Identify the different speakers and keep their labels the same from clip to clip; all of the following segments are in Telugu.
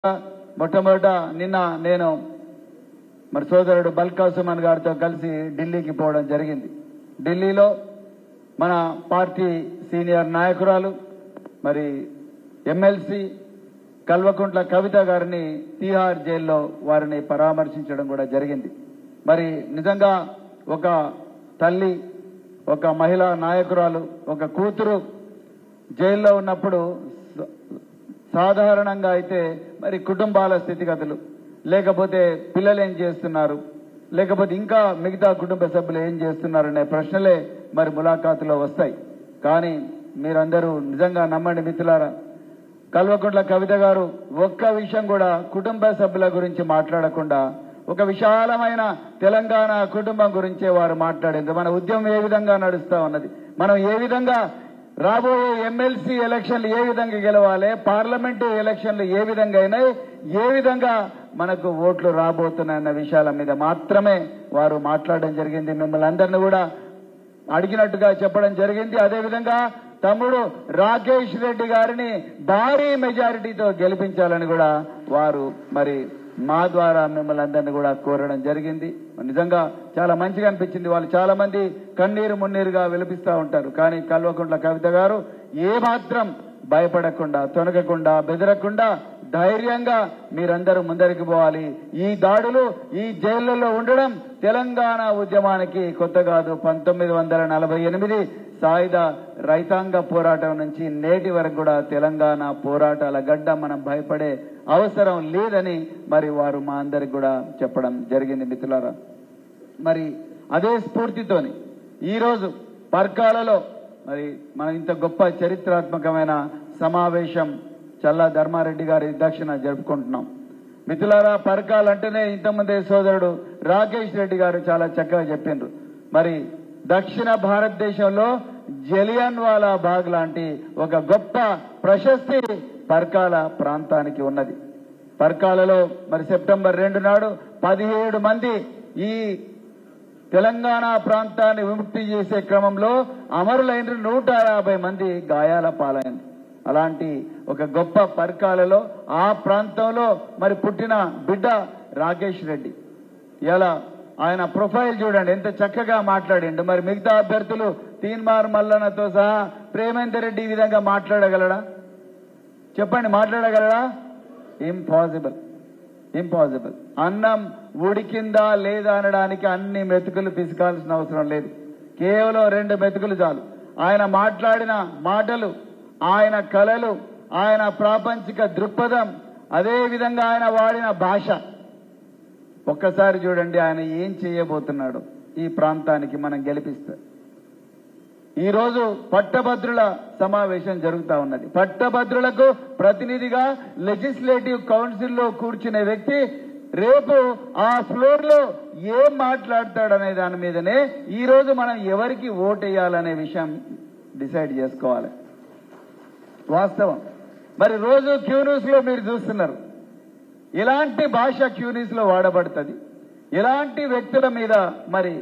Speaker 1: మొట్టమొదట నిన్న నేను మరి సోదరుడు బల్కా సుమన్ గారితో కలిసి ఢిల్లీకి పోవడం జరిగింది ఢిల్లీలో మన పార్టీ సీనియర్ నాయకురాలు మరి ఎమ్మెల్సీ కల్వకుంట్ల కవిత గారిని తీహార్ జైల్లో వారిని పరామర్శించడం కూడా జరిగింది మరి నిజంగా ఒక తల్లి ఒక మహిళా నాయకురాలు ఒక కూతురు జైల్లో ఉన్నప్పుడు స- సాధారణంగా అయితే మరి కుటుంబాల స్థితిగతులు లేకపోతే పిల్లలు ఏం చేస్తున్నారు లేకపోతే ఇంకా మిగతా కుటుంబ సభ్యులు ఏం చేస్తున్నారు అనే ప్రశ్నలే మరి ములాఖాతులో వస్తాయి కానీ మీరందరూ నిజంగా నమ్మండి మిత్రులారా కల్వకుంట్ల కవిత గారు ఒక్క విషయం కూడా కుటుంబ సభ్యుల గురించి మాట్లాడకుండా ఒక విశాలమైన తెలంగాణ కుటుంబం గురించే వారు మాట్లాడింది మన ఉద్యమం ఏ విధంగా నడుస్తా ఉన్నది మనం ఏ విధంగా రాబోయే ఎమ్మెల్సీ ఎలక్షన్లు ఏ విధంగా గెలవాలి పార్లమెంటు ఎలక్షన్లు ఏ విధంగా అయినాయి ఏ విధంగా మనకు ఓట్లు రాబోతున్నాయన్న విషయాల మీద మాత్రమే వారు మాట్లాడడం జరిగింది మిమ్మల్ని అందరినీ కూడా అడిగినట్టుగా చెప్పడం జరిగింది అదేవిధంగా తమ్ముడు రాకేష్ రెడ్డి గారిని భారీ మెజారిటీతో గెలిపించాలని కూడా వారు మరి మా ద్వారా మిమ్మల్ని అందరినీ కూడా కోరడం జరిగింది నిజంగా చాలా మంచిగా అనిపించింది వాళ్ళు చాలా మంది కన్నీరు మున్నీరుగా విలపిస్తూ ఉంటారు కానీ కల్వకుంట్ల కవిత గారు ఏ మాత్రం భయపడకుండా తొనగకుండా బెదరకుండా ధైర్యంగా మీరందరూ ముందరికి పోవాలి ఈ దాడులు ఈ జైళ్లలో ఉండడం తెలంగాణ ఉద్యమానికి కొత్త కాదు పంతొమ్మిది వందల నలభై ఎనిమిది సాయుధ రైతాంగ పోరాటం నుంచి నేటి వరకు కూడా తెలంగాణ పోరాటాల గడ్డ మనం భయపడే అవసరం లేదని మరి వారు మా అందరికి కూడా చెప్పడం జరిగింది మిత్రులారా మరి అదే స్ఫూర్తితోని ఈరోజు పర్కాలలో మరి మనం ఇంత గొప్ప చరిత్రాత్మకమైన సమావేశం చల్లా ధర్మారెడ్డి గారి దక్షిణ జరుపుకుంటున్నాం మిత్రులారా పరకాలంటేనే ఇంతమంది సోదరుడు రాకేష్ రెడ్డి గారు చాలా చక్కగా చెప్పిండ్రు మరి దక్షిణ భారతదేశంలో జలియన్ వాలా బాగ్ లాంటి ఒక గొప్ప ప్రశస్తి పర్కాల ప్రాంతానికి ఉన్నది పర్కాలలో మరి సెప్టెంబర్ రెండు నాడు పదిహేడు మంది ఈ తెలంగాణ ప్రాంతాన్ని విముక్తి చేసే క్రమంలో అమరులైన నూట యాభై మంది గాయాల పాలైంది అలాంటి ఒక గొప్ప పర్కాలలో ఆ ప్రాంతంలో మరి పుట్టిన బిడ్డ రాకేష్ రెడ్డి ఇలా ఆయన ప్రొఫైల్ చూడండి ఎంత చక్కగా మాట్లాడిండు మరి మిగతా అభ్యర్థులు తీన్మార్ మల్లన్నతో సహా ప్రేమేందర్ రెడ్డి ఈ విధంగా మాట్లాడగలడా చెప్పండి మాట్లాడగలడా ఇంపాసిబుల్ ఇంపాసిబుల్ అన్నం ఉడికిందా లేదా అనడానికి అన్ని మెతుకులు పిసకాల్సిన అవసరం లేదు కేవలం రెండు మెతుకులు చాలు ఆయన మాట్లాడిన మాటలు ఆయన కళలు ఆయన ప్రాపంచిక దృక్పథం అదే విధంగా ఆయన వాడిన భాష ఒక్కసారి చూడండి ఆయన ఏం చేయబోతున్నాడు ఈ ప్రాంతానికి మనం గెలిపిస్తే ఈ రోజు పట్టభద్రుల సమావేశం జరుగుతా ఉన్నది పట్టభద్రులకు ప్రతినిధిగా లెజిస్లేటివ్ కౌన్సిల్ లో కూర్చునే వ్యక్తి రేపు ఆ ఫ్లోర్ లో ఏం మాట్లాడతాడనే దాని మీదనే ఈ రోజు మనం ఎవరికి ఓటేయాలనే విషయం డిసైడ్ చేసుకోవాలి వాస్తవం మరి రోజు క్యూ న్యూస్ లో మీరు చూస్తున్నారు ఎలాంటి భాష క్యూ న్యూస్ లో వాడబడుతుంది ఎలాంటి వ్యక్తుల మీద మరి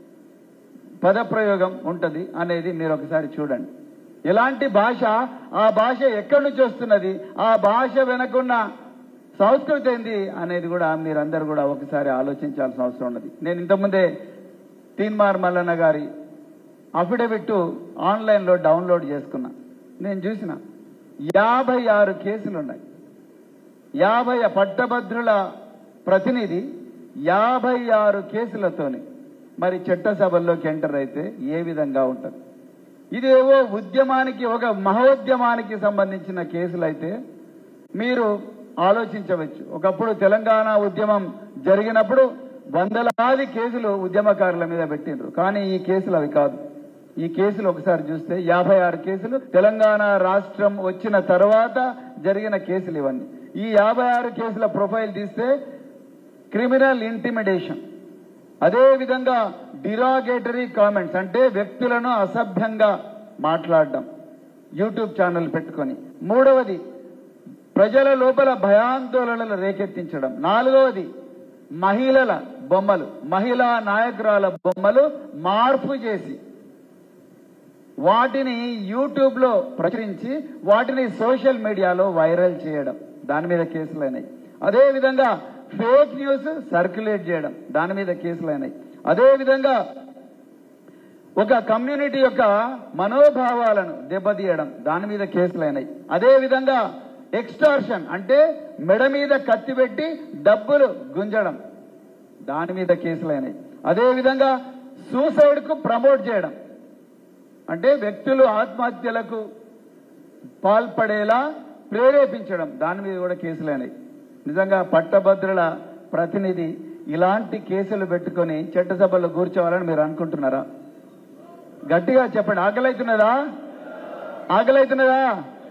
Speaker 1: పదప్రయోగం ఉంటది అనేది మీరు ఒకసారి చూడండి ఎలాంటి భాష ఆ భాష ఎక్కడి నుంచి వస్తున్నది ఆ భాష వెనకున్న సంస్కృతి ఏంది అనేది కూడా మీరందరూ కూడా ఒకసారి ఆలోచించాల్సిన అవసరం ఉన్నది నేను ఇంతకుముందే తీన్మార్ మల్లన్న గారి అఫిడవిట్ ఆన్లైన్లో డౌన్లోడ్ చేసుకున్నా నేను చూసిన యాభై ఆరు కేసులు ఉన్నాయి యాభై పట్టభద్రుల ప్రతినిధి యాభై ఆరు కేసులతోని మరి చట్టసభల్లోకి ఎంటర్ అయితే ఏ విధంగా ఉంటుంది ఇదేవో ఉద్యమానికి ఒక మహోద్యమానికి సంబంధించిన కేసులు అయితే మీరు ఆలోచించవచ్చు ఒకప్పుడు తెలంగాణ ఉద్యమం జరిగినప్పుడు వందలాది కేసులు ఉద్యమకారుల మీద పెట్టిండ్రు కానీ ఈ కేసులు అవి కాదు ఈ కేసులు ఒకసారి చూస్తే యాభై ఆరు కేసులు తెలంగాణ రాష్ట్రం వచ్చిన తర్వాత జరిగిన కేసులు ఇవన్నీ ఈ యాభై ఆరు కేసుల ప్రొఫైల్ తీస్తే క్రిమినల్ ఇంటిమిడేషన్ అదే విధంగా డిరాగేటరీ కామెంట్స్ అంటే వ్యక్తులను అసభ్యంగా మాట్లాడడం యూట్యూబ్ ఛానల్ పెట్టుకొని మూడవది ప్రజల లోపల భయాందోళనలు రేకెత్తించడం నాలుగవది మహిళల బొమ్మలు మహిళా నాయకురాల బొమ్మలు మార్పు చేసి వాటిని యూట్యూబ్ లో ప్రచురించి వాటిని సోషల్ మీడియాలో వైరల్ చేయడం దాని మీద కేసులు అయినాయి అదే విధంగా ఫేక్ న్యూస్ సర్క్యులేట్ చేయడం దాని మీద కేసులు అయినాయి అదే విధంగా ఒక కమ్యూనిటీ యొక్క మనోభావాలను దెబ్బతీయడం దాని మీద కేసులు అయినాయి అదే విధంగా ఎక్స్టార్షన్ అంటే మెడ మీద కత్తి పెట్టి డబ్బులు గుంజడం దాని మీద కేసులు అయినాయి అదే విధంగా సూసైడ్ కు ప్రమోట్ చేయడం అంటే వ్యక్తులు ఆత్మహత్యలకు పాల్పడేలా ప్రేరేపించడం దాని మీద కూడా కేసులైనాయి నిజంగా పట్టభద్రుల ప్రతినిధి ఇలాంటి కేసులు పెట్టుకొని చట్టసభలో కూర్చోవాలని మీరు అనుకుంటున్నారా గట్టిగా చెప్పండి ఆకలైతున్నదా ఆకలైతున్నదా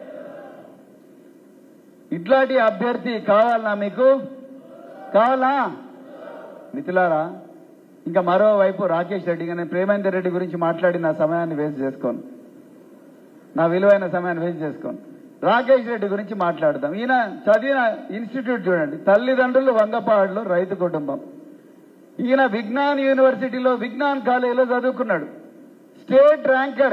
Speaker 1: ఇట్లాంటి అభ్యర్థి కావాలనా మీకు కావాలా మిథులారా ఇంకా మరోవైపు రాకేష్ రెడ్డి ఇంకా నేను ప్రేమేందర్ రెడ్డి గురించి మాట్లాడి నా సమయాన్ని వేస్ట్ చేసుకోను నా విలువైన సమయాన్ని వేస్ట్ చేసుకోను రాకేష్ రెడ్డి గురించి మాట్లాడదాం ఈయన చదివిన ఇన్స్టిట్యూట్ చూడండి తల్లిదండ్రులు వంగపాడులో రైతు కుటుంబం ఈయన విజ్ఞాన్ యూనివర్సిటీలో విజ్ఞాన్ కాలేజీలో చదువుకున్నాడు స్టేట్ ర్యాంకర్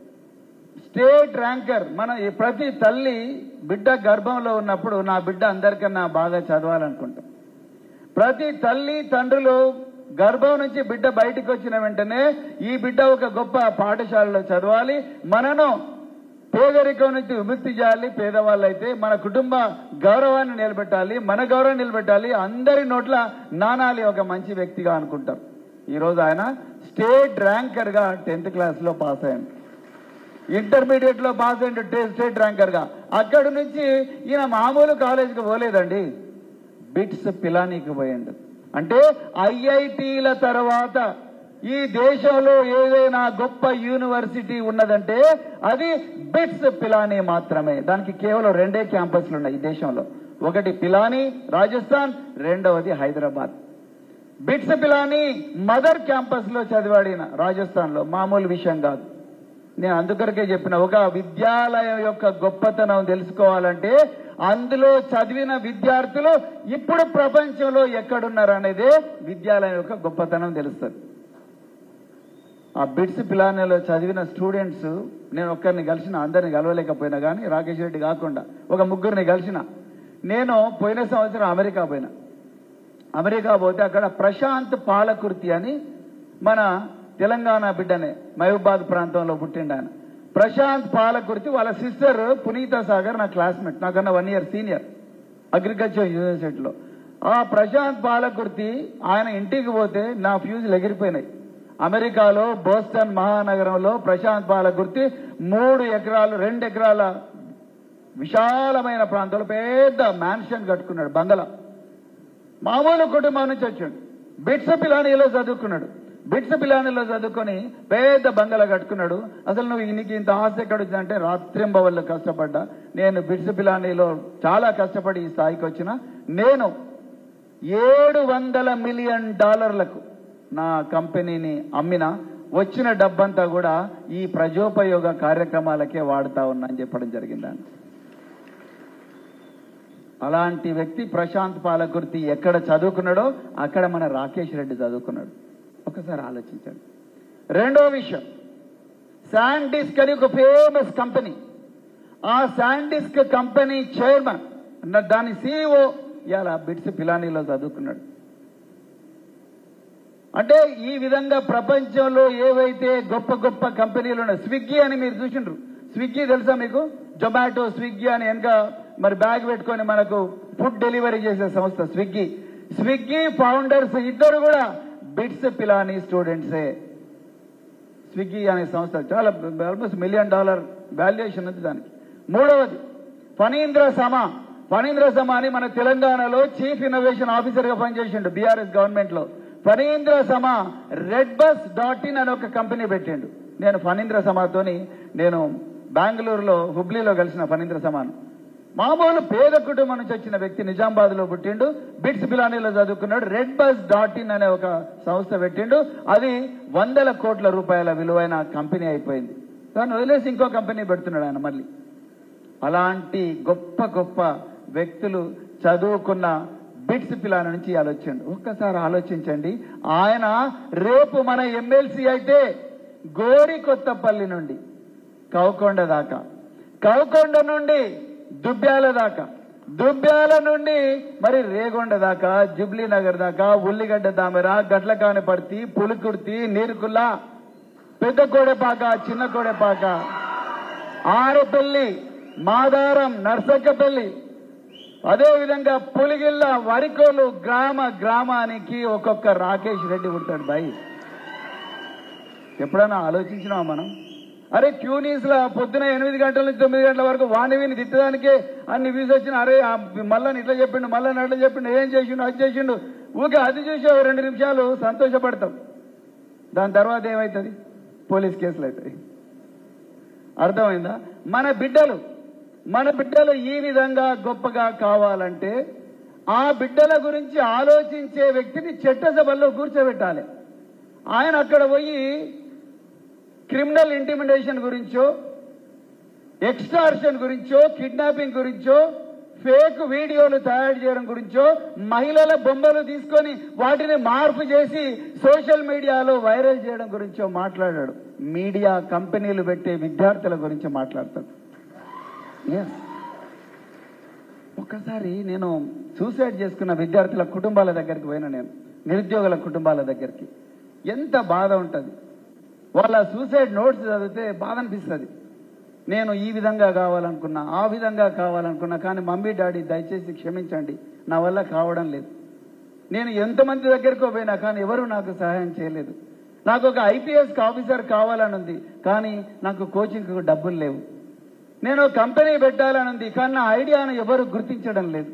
Speaker 1: స్టేట్ ర్యాంకర్ మన ఈ ప్రతి తల్లి బిడ్డ గర్భంలో ఉన్నప్పుడు నా బిడ్డ అందరికన్నా బాగా చదవాలనుకుంటాం ప్రతి తల్లి తండ్రులు గర్భం నుంచి బిడ్డ బయటికి వచ్చిన వెంటనే ఈ బిడ్డ ఒక గొప్ప పాఠశాలలో చదవాలి మనను పేదరికం నుంచి విముక్తి చేయాలి పేదవాళ్ళైతే మన కుటుంబ గౌరవాన్ని నిలబెట్టాలి మన గౌరవం నిలబెట్టాలి అందరి నోట్ల నానాలి ఒక మంచి వ్యక్తిగా అనుకుంటాం ఈ రోజు ఆయన స్టేట్ ర్యాంకర్ గా టెన్త్ క్లాస్ లో పాస్ అయ్యాడు ఇంటర్మీడియట్ లో పాస్ అయ్యిండు టే- స్టేట్ ర్యాంకర్ గా అక్కడి నుంచి ఈయన మామూలు కాలేజీకి పోలేదండి బిట్స్ పిలానీకి పోయిండు అంటే ఐఐటీల తర్వాత ఈ దేశంలో ఏదైనా గొప్ప యూనివర్సిటీ ఉన్నదంటే అది బిట్స్ పిలానీ మాత్రమే దానికి కేవలం రెండే క్యాంపస్లు ఉన్నాయి ఈ దేశంలో ఒకటి పిలానీ రాజస్థాన్ రెండవది Hyderabad BITS Pilani mother campus లో చదివాడిన రాజస్థాన్ లో మామూలు విషయం కాదు నేను అందుకొరకే చెప్పిన ఒక విద్యాలయం యొక్క గొప్పతనం తెలుసుకోవాలంటే అందులో చదివిన విద్యార్థులు ఇప్పుడు ప్రపంచంలో ఎక్కడున్నారు అనేదే విద్యాలయం యొక్క గొప్పతనం తెలుస్తుంది ఆ బిట్స్ పిలానీలో చదివిన స్టూడెంట్స్ నేను ఒక్కరిని కలిసిన అందరిని కలవలేకపోయినా కానీ రాకేష్ రెడ్డి కాకుండా ఒక ముగ్గురిని కలిసిన నేను పోయిన సంవత్సరం అమెరికా పోయినా అమెరికా పోతే అక్కడ ప్రశాంత్ పాలకుర్తి అని మన తెలంగాణ బిడ్డనే మహబూబాద్ ప్రాంతంలో పుట్టిండు ఆయన ప్రశాంత్ పాలకుర్తి వాళ్ళ సిస్టర్ పునీత సాగర్ నా క్లాస్మేట్ నాకన్నా వన్ ఇయర్ సీనియర్ అగ్రికల్చర్ యూనివర్సిటీలో ఆ ప్రశాంత్ పాలకుర్తి ఆయన ఇంటికి పోతే నా ఫ్యూజులు ఎగిరిపోయినాయి అమెరికాలో బోస్టన్ మహానగరంలో ప్రశాంత్ పాలకుర్తి మూడు ఎకరాలు రెండు ఎకరాల విశాలమైన ప్రాంతంలో పెద్ద మ్యాన్షన్ కట్టుకున్నాడు బంగళా మామూలు కుటుంబం నుంచి వచ్చాడు బిట్స్ పిలానీలో చదువుకున్నాడు బిట్స్ పిలానీలో చదువుకొని పెద్ద బంగళా కట్టుకున్నాడు అసలు నువ్వు నీకు ఇంత ఆస్తి ఎక్కడ వచ్చిందంటే రాత్రింబవళ్ళు కష్టపడ్డా నేను బిట్స్ పిలానీలో చాలా కష్టపడి ఈ స్థాయికి వచ్చిన నేను ఏడు వందల మిలియన్ డాలర్లకు నా కంపెనీని అమ్మిన వచ్చిన డబ్బంతా కూడా ఈ ప్రజోపయోగ కార్యక్రమాలకే వాడుతా ఉన్నా అని చెప్పడం జరిగిందండి అలాంటి వ్యక్తి ప్రశాంత్ పాలకుర్తి ఎక్కడ చదువుకున్నాడో అక్కడ మన రాకేష్ రెడ్డి చదువుకున్నాడు ఒకసారి ఆలోచించండి రెండో విషయం శాండిస్క్ అని ఒక ఫేమస్ కంపెనీ ఆ శాండిస్క్ కంపెనీ చైర్మన్ అన్న దాని సీఈఓ ఇలా బిట్స్ పిలానీలో చదువుకున్నాడు అంటే ఈ విధంగా ప్రపంచంలో ఏవైతే గొప్ప గొప్ప కంపెనీలు ఉన్నాయి స్విగ్గీ అని మీరు చూసిండ్రు స్విగ్గీ తెలుసా మీకు జొమాటో స్విగ్గీ అని వెనక మరి బ్యాగ్ పెట్టుకొని మనకు ఫుడ్ డెలివరీ చేసే సంస్థ స్విగ్గీ స్విగ్గీ ఫౌండర్స్ ఇద్దరు కూడా బిట్స్ పిలానీ స్టూడెంట్సే స్విగ్గీ అనే సంస్థ చాలా ఆల్మోస్ట్ మిలియన్ డాలర్ వాల్యుయేషన్ ఉంది దానికి మూడవది ఫణీంద్ర సమా ఫణీంద్ర సమా అని మన తెలంగాణలో చీఫ్ ఇన్నోవేషన్ ఆఫీసర్ గా పనిచేసిండు బీఆర్ఎస్ గవర్నమెంట్ లో ఫణీంద్ర సమా రెడ్ బస్ డాట్ ఇన్ అని ఒక కంపెనీ పెట్టిండు నేను ఫణీంద్ర సమాతోని నేను బెంగళూరులో హుబ్లీలో కలిసిన ఫణీంద్ర సమాను మామూలు పేద కుటుంబం నుంచి వచ్చిన వ్యక్తి నిజామాబాద్ లో పుట్టిండు బిట్స్ బిలానీలో చదువుకున్నాడు రెడ్ బస్ డాట్ ఇన్ అనే ఒక సంస్థ పెట్టిండు అది వందల కోట్ల రూపాయల విలువైన కంపెనీ అయిపోయింది దాన్ని వదిలేసి ఇంకో కంపెనీ పెడుతున్నాడు ఆయన మళ్ళీ అలాంటి గొప్ప గొప్ప వ్యక్తులు చదువుకున్న బిట్స్ పిలాన నుంచి ఆలోచించండి ఒక్కసారి ఆలోచించండి ఆయన రేపు మన ఎమ్మెల్సీ అయితే గోరి కొత్తపల్లి నుండి కౌకొండ దాకా కౌకొండ నుండి దుబ్యాల దాకా దుబ్బ్యాల నుండి మరి రేగొండ దాకా జుబ్లీ నగర్ దాకా ఉల్లిగడ్డ దామెర గట్లకానపర్తి పులికుర్తి నీరుకుల్ల పెద్ద కోడెపాక చిన్న కోడెపాక ఆరపల్లి మాదారం నర్సక్కపల్లి అదేవిధంగా పులిగిల్ల వరికోలు గ్రామ గ్రామానికి ఒక్కొక్క రాకేష్ రెడ్డి ఉంటాడు బాయ్ ఎప్పుడైనా ఆలోచించినావా మనం అరే ట్యూనీస్ లో పొద్దున ఎనిమిది గంటల నుంచి తొమ్మిది గంటల వరకు వాణి విని తిట్టడానికే అన్ని వ్యూస్ వచ్చిన అరే ఆ మళ్ళని ఇట్లా చెప్పిండు మళ్ళని అట్లా చెప్పిండు ఏం చేసిండు అది చేసిండు ఊకే అది చూసి ఓ రెండు నిమిషాలు సంతోషపడతాం దాని తర్వాత ఏమవుతుంది పోలీస్ కేసులు అవుతాయి అర్థమైందా మన బిడ్డలు మన బిడ్డలు ఈ విధంగా గొప్పగా కావాలంటే ఆ బిడ్డల గురించి ఆలోచించే వ్యక్తిని చట్టసభల్లో కూర్చోబెట్టాలి ఆయన అక్కడ పోయి క్రిమినల్ ఇంటిమిడేషన్ గురించో ఎక్స్టార్షన్ గురించో కిడ్నాపింగ్ గురించో ఫేక్ వీడియోలు తయారు చేయడం గురించో మహిళల బొమ్మలు తీసుకొని వాటిని మార్పు చేసి సోషల్ మీడియాలో వైరల్ చేయడం గురించో మాట్లాడాడు మీడియా కంపెనీలు పెట్టే విద్యార్థుల గురించి మాట్లాడతాడు ఎస్ ఒక్కసారి నేను సూసైడ్ చేసుకున్న విద్యార్థుల కుటుంబాల దగ్గరికి పోయినా నేను నిరుద్యోగుల కుటుంబాల దగ్గరికి ఎంత బాధ ఉంటుంది వాళ్ళ సూసైడ్ నోట్స్ చదివితే బాధ అనిపిస్తుంది నేను ఈ విధంగా కావాలనుకున్నా ఆ విధంగా కావాలనుకున్నా కానీ మమ్మీ డాడీ దయచేసి క్షమించండి నా వల్ల కావడం లేదు నేను ఎంతమంది దగ్గరకు పోయినా కానీ ఎవరు నాకు సహాయం చేయలేదు నాకు ఒక ఐపీఎస్ ఆఫీసర్ కావాలని ఉంది కానీ నాకు కోచింగ్కు డబ్బులు లేవు నేను ఒక కంపెనీ పెట్టాలని ఉంది కానీ నా ఐడియాను ఎవరు గుర్తించడం లేదు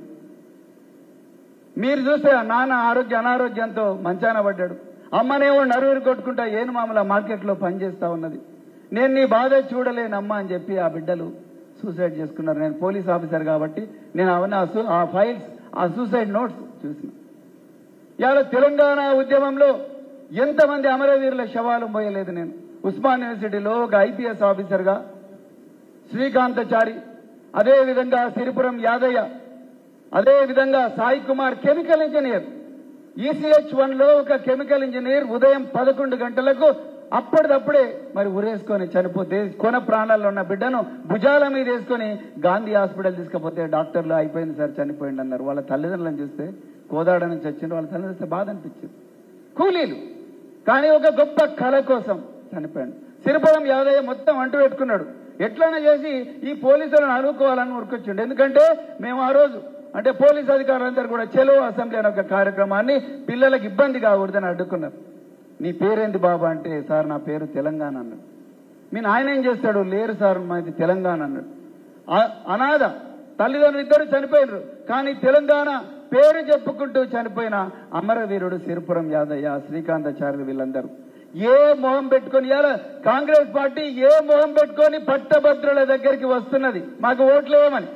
Speaker 1: మీరు చూస్తే ఆ నాన్న ఆరోగ్య అనారోగ్యంతో మంచాన పడ్డాడు అమ్మనేమో నరువురు కొట్టుకుంటా ఏను మామల మార్కెట్లో పనిచేస్తా ఉన్నది నేను నీ బాధ చూడలేనమ్మా అని చెప్పి ఆ బిడ్డలు సూసైడ్ చేసుకున్నారు నేను పోలీస్ ఆఫీసర్ కాబట్టి నేను అవన్నీ ఆ సు- ఆ ఫైల్స్ ఆ సూసైడ్ నోట్స్ చూసిన ఇవాళ తెలంగాణ ఉద్యమంలో ఎంతమంది అమరవీరుల శవాలు మోయలేదు నేను ఉస్మాన్ యూనివర్సిటీలో ఒక ఐపీఎస్ ఆఫీసర్గా శ్రీకాంతచారి అదే విధంగా సిరిపురం యాదయ్య అదే విధంగా Sai Kumar chemical engineer ECH one లో ఒక కెమికల్ ఇంజనీర్ ఉదయం పదకొండు గంటలకు అప్పటిదప్పుడే మరి ఉరేసుకొని చనిపోతే కొన ప్రాణాల్లో ఉన్న బిడ్డను భుజాల మీద వేసుకొని గాంధీ హాస్పిటల్ తీసుకుపోతే డాక్టర్లు అయిపోయింది సార్ చనిపోయింది అన్నారు వాళ్ళ తల్లిదండ్రులను చూస్తే కోదాడ నుంచి వచ్చిండ్రు వాళ్ళ తల్లిదండ్రులు చూస్తే బాధ అనిపించింది కూలీలు కానీ ఒక గొప్ప కళ కోసం చనిపోయాడు సిరిపురం యాదయ్య మొత్తం అంటు పెట్టుకున్నాడు ఎట్లైనా చేసి ఈ పోలీసులను అనుకోవాలని ఉరికొచ్చిండు ఎందుకంటే మేము ఆ రోజు అంటే పోలీస్ అధికారులందరూ కూడా చెలో అసెంబ్లీ అనే ఒక కార్యక్రమాన్ని పిల్లలకు ఇబ్బంది కాకూడదని అడ్డుకున్నారు నీ పేరేంటి బాబా అంటే సార్ నా పేరు తెలంగాణ అన్నాడు మీ నాయన ఏం చేస్తాడు లేరు సార్ మాది తెలంగాణ అన్నాడు ఆ- అనాథ తల్లిదండ్రులు ఇద్దరు చనిపోయినారు కానీ తెలంగాణ పేరు చెప్పుకుంటూ చనిపోయిన అమరవీరుడు సిరిపురం యాదయ్య శ్రీకాంతాచార్యులు వీళ్ళందరూ ఏ మొహం పెట్టుకొని ఇవాళ కాంగ్రెస్ పార్టీ ఏ మొహం పెట్టుకొని పట్టభద్రుల దగ్గరికి వస్తున్నది మాకు ఓట్లు వేయమని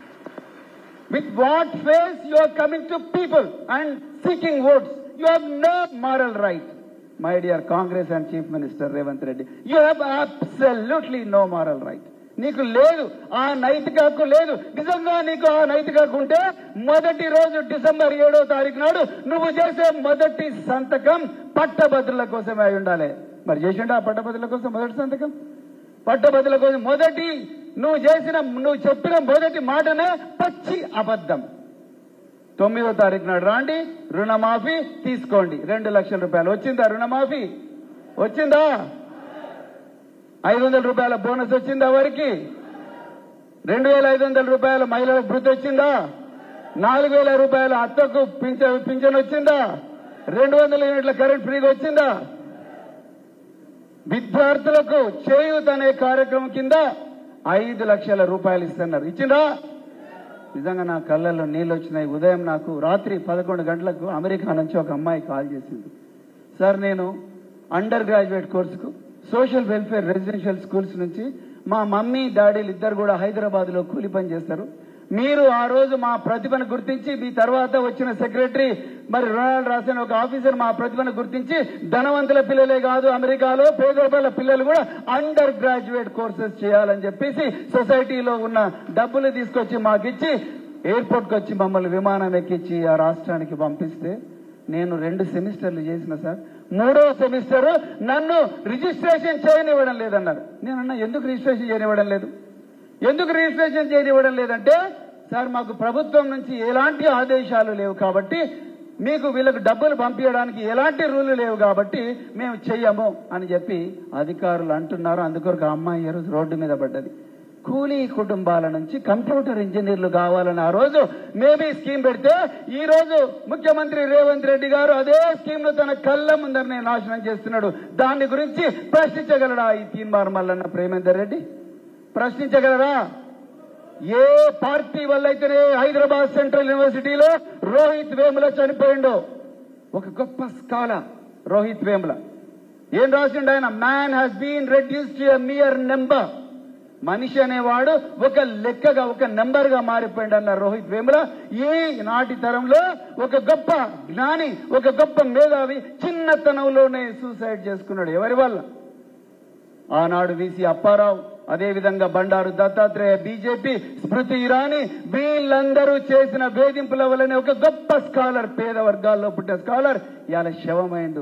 Speaker 1: with what face you are coming to people and seeking votes you have no moral right my dear Congress and chief minister Revanth Reddy you have absolutely no moral right నీకు లేదు ఆ నైతిక హక్కు లేదు నిజంగా నీకు ఆ నైతిక హక్కు ఉంటే మొదటి రోజు డిసెంబర్ ఏడో తారీఖు నాడు నువ్వు చేసే మొదటి సంతకం పట్టభద్రుల కోసమే అయి ఉండాలి మరి చేసిండా ఆ పట్టభద్రుల కోసం మొదటి సంతకం పట్టభద్రుల కోసం మొదటి నువ్వు చేసిన నువ్వు చెప్పిన మొదటి మాటనే పచ్చి అబద్ధం తొమ్మిదో తారీఖు నాడు రాండి రుణమాఫీ తీసుకోండి రెండు లక్షల రూపాయలు వచ్చిందా రుణమాఫీ వచ్చిందా ఐదు వందల రూపాయల బోనస్ వచ్చిందా వారికి రెండు వేల ఐదు వందల రూపాయల మహిళలకు భృతి వచ్చిందా నాలుగు వేల రూపాయల అత్తకు పింఛన్ పింఛన్ వచ్చిందా రెండు వందల యూనిట్ల కరెంట్ ఫ్రీగా వచ్చిందా విద్యార్థులకు చేయూత్ అనే కార్యక్రమం కింద ఐదు లక్షల రూపాయలు ఇస్తున్నారు ఇచ్చిందా నిజంగా నా కళ్ళల్లో నీళ్ళు వచ్చినాయి ఉదయం నాకు రాత్రి పదకొండు గంటలకు అమెరికా నుంచి ఒక అమ్మాయి కాల్ చేసింది సార్ నేను అండర్ గ్రాడ్యుయేట్ కోర్సుకు సోషల్ వెల్ఫేర్ రెసిడెన్షియల్ స్కూల్స్ నుంచి మా మమ్మీ డాడీలు ఇద్దరు కూడా హైదరాబాద్ లో కూలి పని చేస్తారు మీరు ఆ రోజు మా ప్రతిభను గుర్తించి మీ తర్వాత వచ్చిన సెక్రటరీ మరి రొనాల్డ్ రాసిన ఒక ఆఫీసర్ మా ప్రతిభను గుర్తించి ధనవంతుల పిల్లలే కాదు అమెరికాలో పేద రూపాయల పిల్లలు కూడా అండర్ గ్రాడ్యుయేట్ కోర్సెస్ చేయాలని చెప్పేసి సొసైటీలో ఉన్న డబ్బులు తీసుకొచ్చి మాకిచ్చి ఎయిర్పోర్ట్కి వచ్చి మమ్మల్ని విమానం ఎక్కించి ఆ రాష్ట్రానికి పంపిస్తే నేను రెండు సెమిస్టర్లు చేసిన సార్ మూడో సెమిస్టర్ నన్ను రిజిస్ట్రేషన్ చేయనివ్వడం లేదన్నారు నేనన్నా ఎందుకు రిజిస్ట్రేషన్ చేయనివ్వడం లేదు ఎందుకు రిజిస్ట్రేషన్ చేయనివ్వడం లేదంటే సార్ మాకు ప్రభుత్వం నుంచి ఎలాంటి ఆదేశాలు లేవు కాబట్టి మీకు వీళ్ళకు డబ్బులు పంపించడానికి ఎలాంటి రూలు లేవు కాబట్టి మేము చెయ్యము అని చెప్పి అధికారులు అంటున్నారు అందుకొరకు ఆ అమ్మాయి ఈ రోజు రోడ్డు మీద పడ్డది కూలీ కుటుంబాల నుంచి కంప్యూటర్ ఇంజనీర్లు కావాలని ఆ రోజు మేబీ స్కీమ్ పెడితే ఈ రోజు ముఖ్యమంత్రి రేవంత్ రెడ్డి గారు అదే స్కీమ్ ను తన కళ్ళ ముందరనే నాశనం చేస్తున్నాడు దాని గురించి ప్రశ్నించగలరా ఈ తీన్మార్ మల్లన్న ప్రేమేందర్ రెడ్డి ప్రశ్నించగలరా ఏ పార్టీ వల్ల అయితేనే హైదరాబాద్ సెంట్రల్ యూనివర్సిటీలో రోహిత్ వేముల చనిపోయిండో ఒక గొప్ప స్కాలర్ రోహిత్ వేముల ఏం రాసిండు ఆయన man has been reduced to mere number మనిషి అనేవాడు ఒక లెక్కగా ఒక నెంబర్ గా మారిపోయింది అన్నారు రోహిత్ వేముల ఈ నాటి తరంలో ఒక గొప్ప జ్ఞాని ఒక గొప్ప మేధావి చిన్నతనంలోనే సూసైడ్ చేసుకున్నాడు ఎవరి వల్ల ఆనాడు వీసీ అప్పారావు అదేవిధంగా బండారు దత్తాత్రేయ బీజేపీ స్మృతి ఇరానీ వీళ్ళందరూ చేసిన వేధింపుల వల్లనే ఒక గొప్ప స్కాలర్ పేద వర్గాల్లో పుట్టిన స్కాలర్ ఇవాళ శవమైండు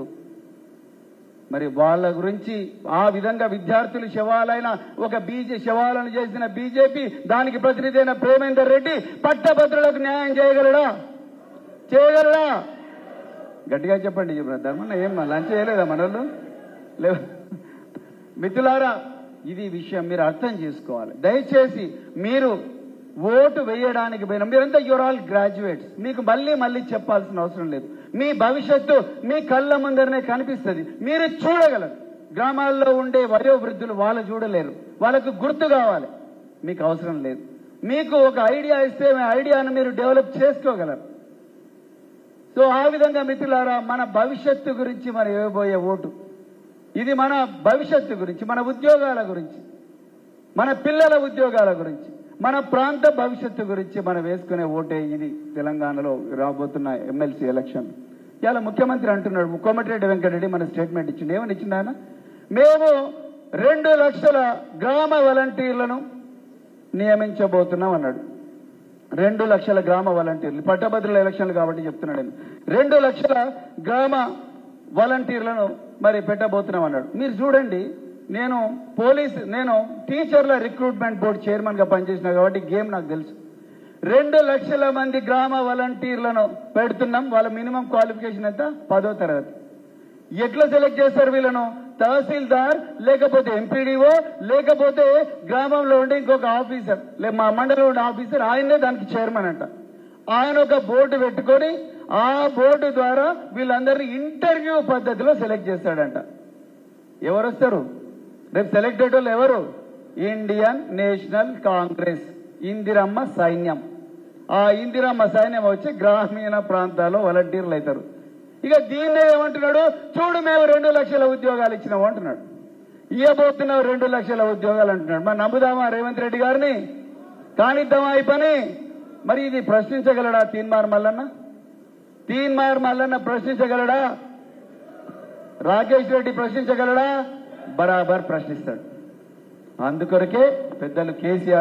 Speaker 1: మరి వాళ్ళ గురించి ఆ విధంగా విద్యార్థులు శవాలైన ఒక బీజే శవాలను చేసిన బీజేపీ దానికి ప్రతినిధి అయిన ప్రేమేందర్ రెడ్డి పట్టభద్రులకు న్యాయం చేయగలడా చేయగలడా గట్టిగా చెప్పండి ధర్మన్న ఏం లంచ్ చేయలేదా మనోళ్ళు లేవు మిత్రులారా ఇది విషయం మీరు అర్థం చేసుకోవాలి దయచేసి మీరు ఓటు వేయడానికి పోయిన మీరంతా యువర్ ఆల్ గ్రాడ్యుయేట్స్ మీకు మళ్ళీ మళ్ళీ చెప్పాల్సిన అవసరం లేదు మీ భవిష్యత్తు మీ కళ్ళ ముందరనే కనిపిస్తుంది మీరు చూడగలరు గ్రామాల్లో ఉండే వయో వృద్ధులు వాళ్ళు చూడలేరు వాళ్ళకు గుర్తు కావాలి మీకు అవసరం లేదు మీకు ఒక ఐడియా ఇస్తే మీ ఐడియాను మీరు డెవలప్ చేసుకోగలరు సో ఆ విధంగా మిత్రులారా మన భవిష్యత్తు గురించి మనం ఇవ్వబోయే ఓటు ఇది మన భవిష్యత్తు గురించి మన ఉద్యోగాల గురించి మన పిల్లల ఉద్యోగాల గురించి మన ప్రాంత భవిష్యత్తు గురించి మనం వేసుకునే ఓటే ఇది తెలంగాణలో రాబోతున్న ఎమ్మెల్సీ ఎలక్షన్ ఇవాళ ముఖ్యమంత్రి అంటున్నాడు కోమటిరెడ్డి వెంకటరెడ్డి మన స్టేట్మెంట్ ఇచ్చిండు ఏమని ఇచ్చిండు ఆయన మేము రెండు లక్షల గ్రామ వాలంటీర్లను నియమించబోతున్నాం అన్నాడు రెండు లక్షల గ్రామ వాలంటీర్లు పట్టభద్రుల ఎలక్షన్లు కాబట్టి చెప్తున్నాడు నేను. రెండు లక్షల గ్రామ వాలంటీర్లను మరి పెట్టబోతున్నాం అన్నాడు మీరు చూడండి నేను పోలీస్ నేను టీచర్ల రిక్రూట్మెంట్ బోర్డు చైర్మన్ గా పనిచేసిన కాబట్టి గేమ్ నాకు తెలుసు రెండు లక్షల మంది గ్రామ వాలంటీర్లను పెడుతున్నాం వాళ్ళ మినిమం క్వాలిఫికేషన్ ఎంత పదో తరగతి ఎట్లా సెలెక్ట్ చేస్తారు వీళ్ళను తహసీల్దార్ లేకపోతే ఎంపీడీఓ లేకపోతే గ్రామంలో ఉండే ఇంకొక ఆఫీసర్ లే మా మండలంలో ఉండే ఆఫీసర్ ఆయనే దానికి చైర్మన్ అంట ఆయన ఒక బోర్డు పెట్టుకొని ఆ బోర్డు ద్వారా వీళ్ళందరినీ ఇంటర్వ్యూ పద్ధతిలో సెలెక్ట్ చేస్తాడంట ఎవరు వస్తారు రేపు సెలెక్టెడ్ వాళ్ళు ఎవరు ఇండియన్ నేషనల్ కాంగ్రెస్ ఇందిరమ్మ సైన్యం ఆ ఇందిరమ్మ సైన్యం వచ్చి గ్రామీణ ప్రాంతాల్లో వాలంటీర్లు అవుతారు ఇక దీన్నే ఏమంటున్నాడు చూడు మేము రెండు లక్షల ఉద్యోగాలు ఇచ్చినాము అంటున్నాడు ఇవ్వబోతున్నావు రెండు లక్షల ఉద్యోగాలు అంటున్నాడు మరి నమ్ముదామా రేవంత్ రెడ్డి గారిని కానిద్దామా ఈ పని మరి ఇది ప్రశ్నించగలడా తీన్మార్ మల్లన్న తీన్మార్ మల్లన్న ప్రశ్నించగలడా రాకేష్ రెడ్డి ప్రశ్నించగలడా బరాబర్ ప్రశ్నిస్తాడు అందుకొరకే పెద్దలు కేసీఆర్